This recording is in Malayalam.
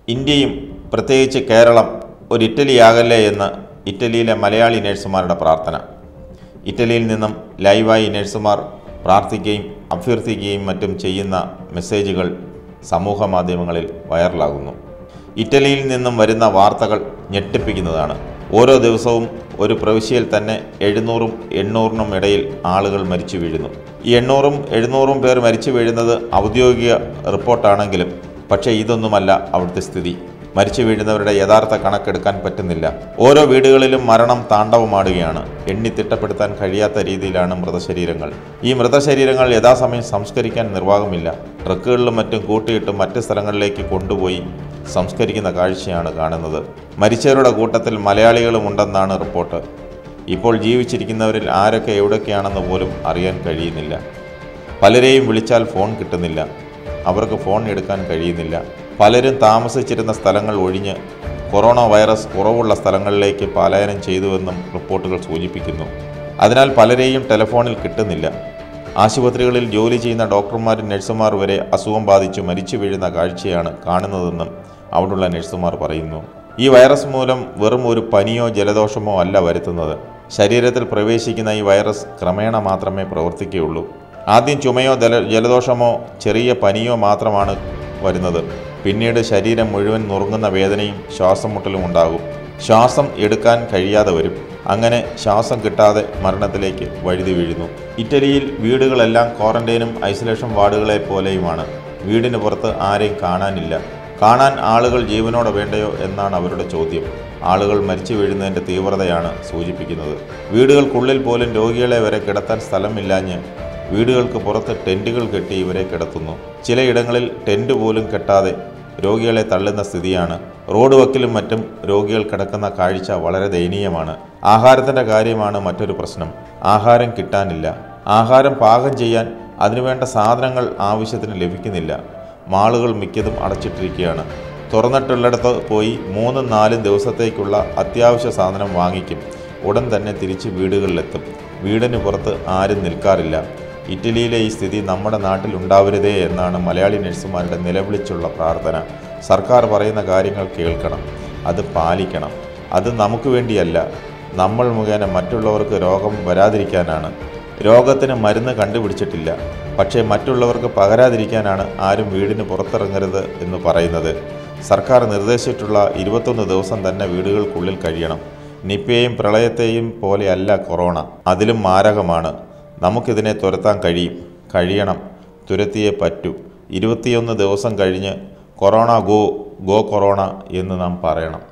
ഇന്ത്യയും പ്രത്യേകിച്ച് കേരളം ഒരു ഇറ്റലിയാകല്ലേ എന്ന് ഇറ്റലിയിലെ മലയാളി നഴ്സുമാരുടെ പ്രാർത്ഥന ഇറ്റലിയിൽ നിന്നും ലൈവായി നഴ്സുമാർ പ്രാർത്ഥിക്കുകയും അഭ്യർത്ഥിക്കുകയും മറ്റും ചെയ്യുന്ന മെസ്സേജുകൾ സമൂഹ മാധ്യമങ്ങളിൽ വൈറലാകുന്നു ഇറ്റലിയിൽ നിന്നും വരുന്ന വാർത്തകൾ ഞെട്ടിപ്പിക്കുന്നതാണ് ഓരോ ദിവസവും ഒരു പ്രവിശ്യയിൽ തന്നെ എഴുന്നൂറും എണ്ണൂറിനും ഇടയിൽ ആളുകൾ മരിച്ചു വീഴുന്നു ഈ എണ്ണൂറും എഴുന്നൂറും പേർ മരിച്ചു വീഴുന്നത് ഔദ്യോഗിക റിപ്പോർട്ടാണെങ്കിലും പക്ഷേ ഇതൊന്നുമല്ല അവിടുത്തെ സ്ഥിതി മരിച്ചു വീഴുന്നവരുടെ യഥാർത്ഥ കണക്കെടുക്കാൻ പറ്റുന്നില്ല ഓരോ വീടുകളിലും മരണം താണ്ഡവമാടുകയാണ് എണ്ണി തിട്ടപ്പെടുത്താൻ കഴിയാത്ത രീതിയിലാണ് മൃതശരീരങ്ങൾ ഈ മൃതശരീരങ്ങൾ യഥാസമയം സംസ്കരിക്കാൻ നിർവാഹമില്ല ട്രക്കുകളിലും മറ്റും കൂട്ടിയിട്ട് മറ്റ് സ്ഥലങ്ങളിലേക്ക് കൊണ്ടുപോയി സംസ്കരിക്കുന്ന കാഴ്ചയാണ് കാണുന്നത് മരിച്ചവരുടെ കൂട്ടത്തിൽ മലയാളികളും ഉണ്ടെന്നാണ് റിപ്പോർട്ട് ഇപ്പോൾ ജീവിച്ചിരിക്കുന്നവരിൽ ആരൊക്കെ എവിടൊക്കെയാണെന്ന് പോലും അറിയാൻ കഴിയുന്നില്ല പലരെയും വിളിച്ചാൽ ഫോൺ കിട്ടുന്നില്ല അവർക്ക് ഫോൺ എടുക്കാൻ കഴിയുന്നില്ല പലരും താമസിച്ചിരുന്ന സ്ഥലങ്ങൾ ഒഴിഞ്ഞ് കൊറോണ വൈറസ് കുറവുള്ള സ്ഥലങ്ങളിലേക്ക് പലായനം ചെയ്തുവെന്നും റിപ്പോർട്ടുകൾ സൂചിപ്പിക്കുന്നു അതിനാൽ പലരെയും ടെലിഫോണിൽ കിട്ടുന്നില്ല ആശുപത്രികളിൽ ജോലി ചെയ്യുന്ന ഡോക്ടർമാരും നഴ്സുമാർ വരെ അസുഖം ബാധിച്ച് മരിച്ചു വീഴുന്ന കാഴ്ചയാണ് കാണുന്നതെന്നും അവിടുള്ള നഴ്സുമാർ പറയുന്നു ഈ വൈറസ് മൂലം വെറും ഒരു പനിയോ ജലദോഷമോ അല്ല വരുത്തുന്നത് ശരീരത്തിൽ പ്രവേശിക്കുന്ന ഈ വൈറസ് ക്രമേണ മാത്രമേ പ്രവർത്തിക്കുകയുള്ളൂ ആദ്യം ചുമയോ ജല ജലദോഷമോ ചെറിയ പനിയോ മാത്രമാണ് വരുന്നത് പിന്നീട് ശരീരം മുഴുവൻ നുറുങ്ങുന്ന വേദനയും ശ്വാസം മുട്ടലും ഉണ്ടാകും ശ്വാസം എടുക്കാൻ കഴിയാതെ വരും അങ്ങനെ ശ്വാസം കിട്ടാതെ മരണത്തിലേക്ക് വഴുതി വീഴുന്നു ഇറ്റലിയിൽ വീടുകളെല്ലാം ക്വാറന്റൈനും ഐസൊലേഷൻ വാർഡുകളെ പോലെയുമാണ് വീടിന് പുറത്ത് ആരെയും കാണാനില്ല കാണാൻ ആളുകൾ ജീവനോടെ വേണ്ടയോ എന്നാണ് അവരുടെ ചോദ്യം ആളുകൾ മരിച്ചു വീഴുന്നതിൻ്റെ തീവ്രതയാണ് സൂചിപ്പിക്കുന്നത് വീടുകൾക്കുള്ളിൽ പോലും രോഗികളെ വരെ കിടത്താൻ സ്ഥലമില്ലാഞ്ഞ് വീടുകൾക്ക് പുറത്ത് ടെൻറ്റുകൾ കെട്ടി ഇവരെ കിടത്തുന്നു ചിലയിടങ്ങളിൽ ടെൻറ്റ് പോലും കെട്ടാതെ രോഗികളെ തള്ളുന്ന സ്ഥിതിയാണ് റോഡ് വക്കിലും മറ്റും രോഗികൾ കിടക്കുന്ന കാഴ്ച വളരെ ദയനീയമാണ് ആഹാരത്തിൻ്റെ കാര്യമാണ് മറ്റൊരു പ്രശ്നം ആഹാരം കിട്ടാനില്ല ആഹാരം പാകം ചെയ്യാൻ അതിനുവേണ്ട സാധനങ്ങൾ ആവശ്യത്തിന് ലഭിക്കുന്നില്ല മാളുകൾ മിക്കതും അടച്ചിട്ടിരിക്കുകയാണ് തുറന്നിട്ടുള്ളിടത്ത് പോയി മൂന്നും നാലും ദിവസത്തേക്കുള്ള അത്യാവശ്യ സാധനം വാങ്ങിക്കും ഉടൻ തന്നെ തിരിച്ച് വീടുകളിലെത്തും വീടിന് പുറത്ത് ആരും നിൽക്കാറില്ല ഇറ്റലിയിലെ ഈ സ്ഥിതി നമ്മുടെ നാട്ടിൽ ഉണ്ടാവരുതേ എന്നാണ് മലയാളി നഴ്സുമാരുടെ നിലവിളിച്ചുള്ള പ്രാർത്ഥന സർക്കാർ പറയുന്ന കാര്യങ്ങൾ കേൾക്കണം അത് പാലിക്കണം അത് നമുക്ക് വേണ്ടിയല്ല നമ്മൾ മുഖേന മറ്റുള്ളവർക്ക് രോഗം വരാതിരിക്കാനാണ് രോഗത്തിന് മരുന്ന് കണ്ടുപിടിച്ചിട്ടില്ല പക്ഷേ മറ്റുള്ളവർക്ക് പകരാതിരിക്കാനാണ് ആരും വീടിന് പുറത്തിറങ്ങരുത് എന്ന് പറയുന്നത് സർക്കാർ നിർദ്ദേശിച്ചിട്ടുള്ള ഇരുപത്തൊന്ന് ദിവസം തന്നെ വീടുകൾക്കുള്ളിൽ കഴിയണം നിപ്പയെയും പ്രളയത്തെയും പോലെയല്ല കൊറോണ അതിലും മാരകമാണ് നമുക്കിതിനെ തുരത്താൻ കഴിയും കഴിയണം തുരത്തിയേ പറ്റൂ ഇരുപത്തിയൊന്ന് ദിവസം കഴിഞ്ഞ് കൊറോണ ഗോ ഗോ കൊറോണ എന്ന് നാം പറയണം